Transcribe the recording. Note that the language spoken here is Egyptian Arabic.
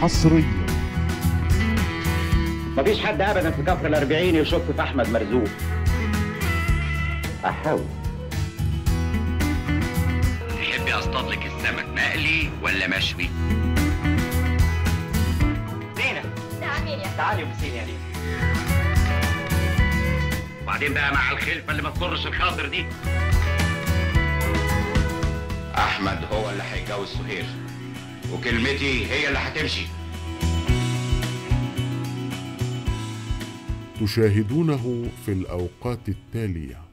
حصريا مفيش حد ابدا في كفر الاربعين يشك في احمد مرزوق احاول تحبي اصطاد لك السمك مقلي ولا مشوي؟ زينة نعم يا تعالي وبسيني يا ليه وبعدين بقى مع الخلفه اللي ما تضرش الخاطر دي احمد هو اللي هيتجوز سهير وكلمتي هي اللي هتمشي تشاهدونه في الأوقات التالية